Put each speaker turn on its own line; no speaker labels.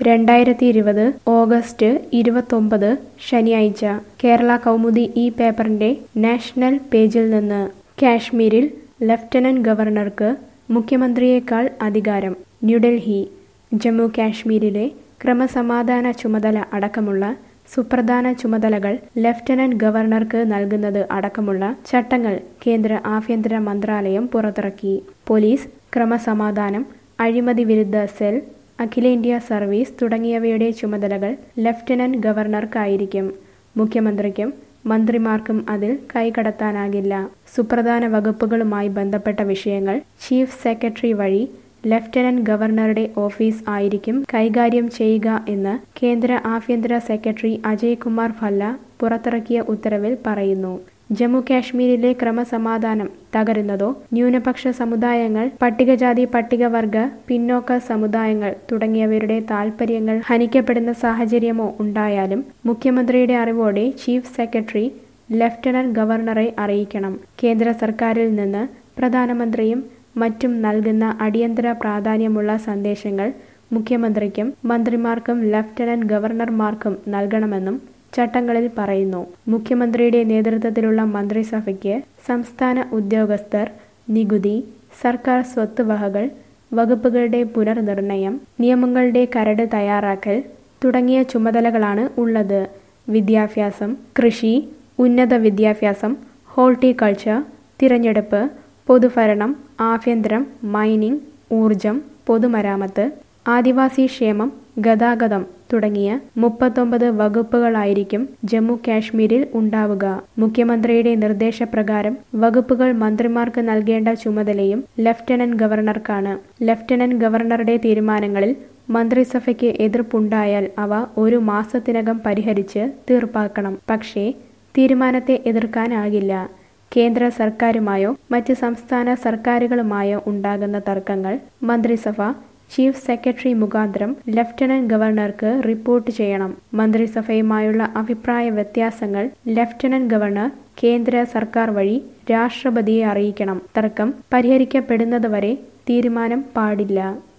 രണ്ടായിരത്തി ഇരുപത് ഓഗസ്റ്റ് ഇരുപത്തൊമ്പത് ശനിയാഴ്ച കേരള കൗമുദി ഈ പേപ്പറിന്റെ നാഷണൽ പേജിൽ നിന്ന് കാശ്മീരിൽ ലഫ്റ്റനന്റ് ഗവർണർക്ക് മുഖ്യമന്ത്രിയേക്കാൾ അധികാരം ന്യൂഡൽഹി ജമ്മു കാശ്മീരിലെ ക്രമസമാധാന ചുമതല അടക്കമുള്ള സുപ്രധാന ചുമതലകൾ ലഫ്റ്റനന്റ് ഗവർണർക്ക് നൽകുന്നത് അടക്കമുള്ള ചട്ടങ്ങൾ കേന്ദ്ര ആഭ്യന്തര മന്ത്രാലയം പുറത്തിറക്കി പോലീസ് ക്രമസമാധാനം അഴിമതി വിരുദ്ധ സെൽ അഖിലേന്ത്യാ സർവീസ് തുടങ്ങിയവയുടെ ചുമതലകൾ ലഫ്റ്റനന്റ് ഗവർണർക്കായിരിക്കും മുഖ്യമന്ത്രിക്കും മന്ത്രിമാർക്കും അതിൽ കൈകടത്താനാകില്ല സുപ്രധാന വകുപ്പുകളുമായി ബന്ധപ്പെട്ട വിഷയങ്ങൾ ചീഫ് സെക്രട്ടറി വഴി ലഫ്റ്റനന്റ് ഗവർണറുടെ ഓഫീസ് ആയിരിക്കും കൈകാര്യം ചെയ്യുക എന്ന് കേന്ദ്ര ആഭ്യന്തര സെക്രട്ടറി അജയ് കുമാർ ഭല്ല പുറത്തിറക്കിയ ഉത്തരവിൽ പറയുന്നു ജമ്മു കാശ്മീരിലെ ക്രമസമാധാനം തകരുന്നതോ ന്യൂനപക്ഷ സമുദായങ്ങൾ പട്ടികജാതി പട്ടികവർഗ പിന്നോക്ക സമുദായങ്ങൾ തുടങ്ങിയവരുടെ താൽപ്പര്യങ്ങൾ ഹനിക്കപ്പെടുന്ന സാഹചര്യമോ ഉണ്ടായാലും മുഖ്യമന്ത്രിയുടെ അറിവോടെ ചീഫ് സെക്രട്ടറി ലഫ്റ്റനന്റ് ഗവർണറെ അറിയിക്കണം കേന്ദ്ര സർക്കാരിൽ നിന്ന് പ്രധാനമന്ത്രിയും മറ്റും നൽകുന്ന അടിയന്തര പ്രാധാന്യമുള്ള സന്ദേശങ്ങൾ മുഖ്യമന്ത്രിക്കും മന്ത്രിമാർക്കും ലഫ്റ്റനന്റ് ഗവർണർമാർക്കും നൽകണമെന്നും ചട്ടങ്ങളിൽ പറയുന്നു മുഖ്യമന്ത്രിയുടെ നേതൃത്വത്തിലുള്ള മന്ത്രിസഭയ്ക്ക് സംസ്ഥാന ഉദ്യോഗസ്ഥർ നികുതി സർക്കാർ സ്വത്ത് വകകൾ വകുപ്പുകളുടെ പുനർനിർണയം നിയമങ്ങളുടെ കരട് തയ്യാറാക്കൽ തുടങ്ങിയ ചുമതലകളാണ് ഉള്ളത് വിദ്യാഭ്യാസം കൃഷി ഉന്നത വിദ്യാഭ്യാസം ഹോർട്ടിക്കൾച്ചർ തിരഞ്ഞെടുപ്പ് പൊതുഭരണം ആഭ്യന്തരം മൈനിംഗ് ഊർജം പൊതുമരാമത്ത് ആദിവാസി ക്ഷേമം ഗതാഗതം തുടങ്ങിയ മുപ്പത്തൊമ്പത് വകുപ്പുകളായിരിക്കും ജമ്മു കാശ്മീരിൽ ഉണ്ടാവുക മുഖ്യമന്ത്രിയുടെ നിർദ്ദേശപ്രകാരം വകുപ്പുകൾ മന്ത്രിമാർക്ക് നൽകേണ്ട ചുമതലയും ലഫ്റ്റനന്റ് ഗവർണർക്കാണ് ലഫ്റ്റനന്റ് ഗവർണറുടെ തീരുമാനങ്ങളിൽ മന്ത്രിസഭയ്ക്ക് എതിർപ്പുണ്ടായാൽ അവ ഒരു മാസത്തിനകം പരിഹരിച്ച് തീർപ്പാക്കണം പക്ഷേ തീരുമാനത്തെ എതിർക്കാനാകില്ല കേന്ദ്ര സർക്കാരുമായോ മറ്റ് സംസ്ഥാന സർക്കാരുകളുമായോ ഉണ്ടാകുന്ന തർക്കങ്ങൾ മന്ത്രിസഭ ചീഫ് സെക്രട്ടറി മുഖാന്തരം ലഫ്റ്റനന്റ് ഗവർണർക്ക് റിപ്പോർട്ട് ചെയ്യണം മന്ത്രിസഭയുമായുള്ള അഭിപ്രായ വ്യത്യാസങ്ങൾ ലഫ്റ്റനന്റ് ഗവർണർ കേന്ദ്ര സർക്കാർ വഴി രാഷ്ട്രപതിയെ അറിയിക്കണം തർക്കം പരിഹരിക്കപ്പെടുന്നതുവരെ തീരുമാനം പാടില്ല